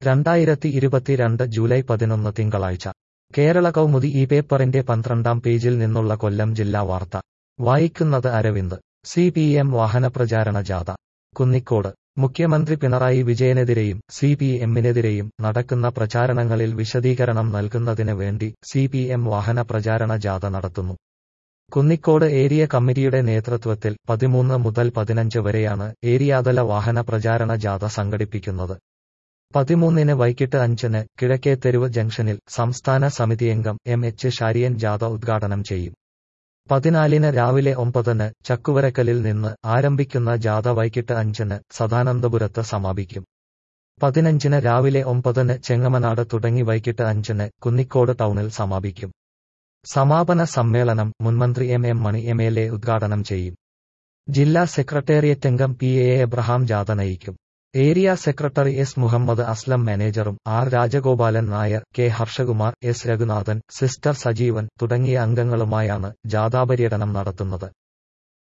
രണ്ടായിരത്തി ഇരുപത്തിരണ്ട് ജൂലൈ പതിനൊന്ന് തിങ്കളാഴ്ച കേരള കൗമുദി ഈ പേപ്പറിന്റെ പന്ത്രണ്ടാം പേജിൽ നിന്നുള്ള കൊല്ലം ജില്ലാ വാർത്ത വായിക്കുന്നത് അരവിന്ദ് സി പി എം വാഹനപ്രചാരണ ജാഥ കുന്നിക്കോട് മുഖ്യമന്ത്രി പിണറായി വിജയനെതിരെയും സി പി എമ്മിനെതിരെയും നടക്കുന്ന പ്രചാരണങ്ങളിൽ വിശദീകരണം നൽകുന്നതിന് വേണ്ടി സി പി എം വാഹന പ്രചാരണ ജാഥ നടത്തുന്നു കുന്നിക്കോട് ഏരിയ കമ്മിറ്റിയുടെ നേതൃത്വത്തിൽ പതിമൂന്ന് മുതൽ പതിനഞ്ച് വരെയാണ് ഏരിയാതല വാഹന പ്രചാരണ ജാഥ സംഘടിപ്പിക്കുന്നത് പതിമൂന്നിന് വൈകിട്ട് അഞ്ചിന് കിഴക്കേത്തെരുവ് ജംഗ്ഷനിൽ സംസ്ഥാന സമിതിയംഗം എം എച്ച് ഷാരിയൻ ജാഥ ഉദ്ഘാടനം ചെയ്യും പതിനാലിന് രാവിലെ ഒമ്പതിന് ചക്കുവരക്കലിൽ നിന്ന് ആരംഭിക്കുന്ന ജാഥ വൈകിട്ട് അഞ്ചിന് സദാനന്ദപുരത്ത് സമാപിക്കും പതിനഞ്ചിന് രാവിലെ ഒമ്പതിന് ചെങ്ങമനാട് തുടങ്ങി വൈകിട്ട് അഞ്ചിന് കുന്നിക്കോട് ടൗണിൽ സമാപിക്കും സമാപന സമ്മേളനം മുൻമന്ത്രി M M Mani M L A ഉദ്ഘാടനം ചെയ്യും ജില്ലാ സെക്രട്ടേറിയറ്റ് അംഗം പി എ എബ്രഹാം ജാഥ നയിക്കും area secretary S Muhammad Aslam മാനേജറും R Rajagopalan Nair K Harshakumar S Raghunathan sister Sajeevan തുടങ്ങിയ അംഗങ്ങളുമായാണ് ജാഥാപര്യടനം നടത്തുന്നത്